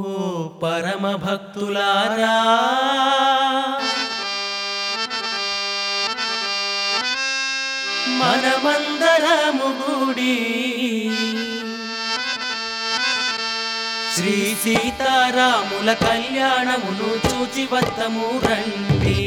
ఓ పరమ భక్తులారా మనమందరము గుడి శ్రీ సీతారాముల కళ్యాణమును చూచి వత్తము రండి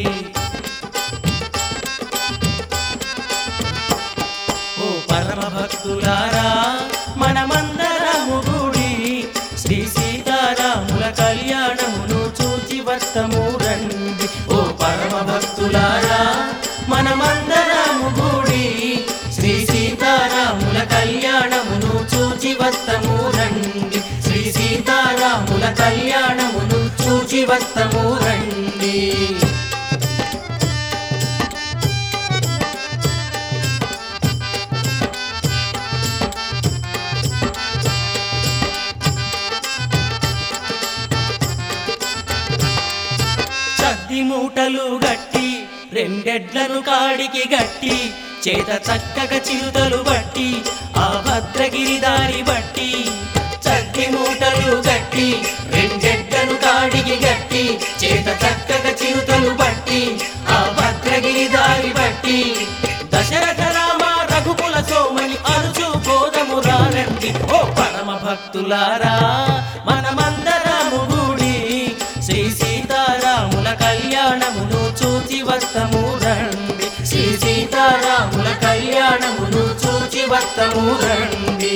ఓ పరమ భక్తులారా మనమందరము గుడి శ్రీ సీతారాముల కళ్యాణమును చూచి వత్తము రండి ఓ పరమ భక్తులారా మనమందరము గుడి శ్రీ సీతారాముల కళ్యాణమును చూచి వత్తము రండి శ్రీ సీతారాముల కళ్యాణమును చూచి వత్తము రండి చద్ది మూటలు గట్టి రెండెడ్లను కాడికి గట్టి చేత చక్కగా చిరుతలు బట్టి ఆ భద్రగిరి దారి బట్టి చద్ది మూటలు గట్టి రెండెడ్లను కాడికి గట్టి చేత చక్కగా చిరుతలు బట్టి ఆ భద్రగిరి దారి బట్టి దశరథ రామ రఘుకుల సోమని అరుచు కోదము రారండి ఓ పరమ భక్తులారా మనమందరము గుడి శ్రీ సీతారాముల కళ్యాణమును చూచి వత్తము రండి శ్రీ సీతారాముల కళ్యాణమును చూచి వత్తము రండి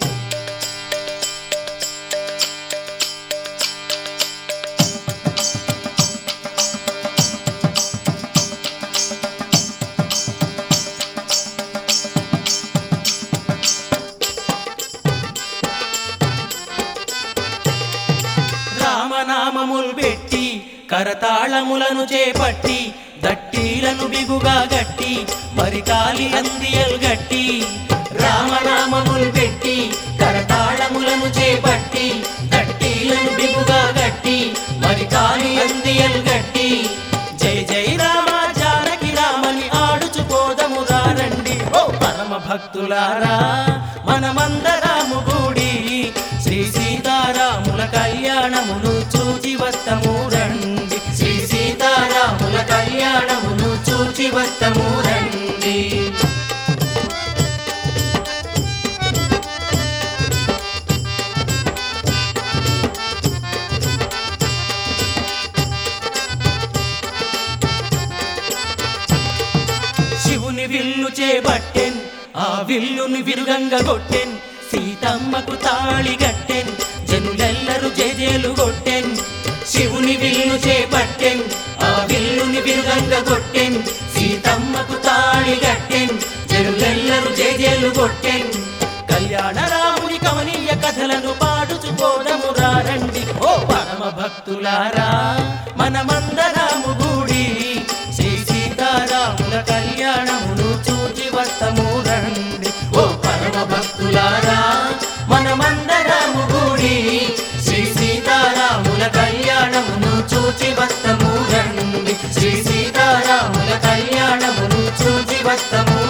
రామనామములు పెట్టి కరతాళములను చేపట్టి దట్టీలను బిగుగా గట్టి మరికాలి అందియలు గట్టి రామనామములు పెట్టి కరతాళములను చేపట్టి దట్టీలను బిగుగా గట్టి మరికాలి అందియలు గట్టి జై జై రామ జానకి రామని ఆడుచుకోదము రండి ఓ పరమ భక్తులారా మనమందరము కూడి శ్రీ సీతారాముల కళ్యాణమును చూచి వత్తము రండి శ్రీ సీతారాముల కళ్యాణమును చూచి వత్తము రండి శివుని విల్లు చేపట్టెన్ ఆ విల్లుని విరుగంగ కొట్టెన్ సీతమ్మకు తాళి గట్టెన్ జనులెల్లరూ జేజేలు కొట్టెన్ శివుని విల్లు చేపట్టెన్ ఆ విల్లుని విరుగంగ కొట్టెన్ సీతమ్మకు తాళి గట్టెన్ జనులెల్లరూ జేజేలు కొట్టెన్ కళ్యాణ రాముని కమనీయ కథలను పాడుచుకోదము రండి ఓ పరమ భక్తులారా మనమందరము గూడి శ్రీ సీతారాముల కళ్యాణమును చూచి వత్తము రండి ఓ పరమ భక్తులారా మనమందరము గూడి శ్రీ సీతారాముల కళ్యాణమును చూచి వత్తము రండి శ్రీ సీతారాముల కళ్యాణమును చూచి వత్తము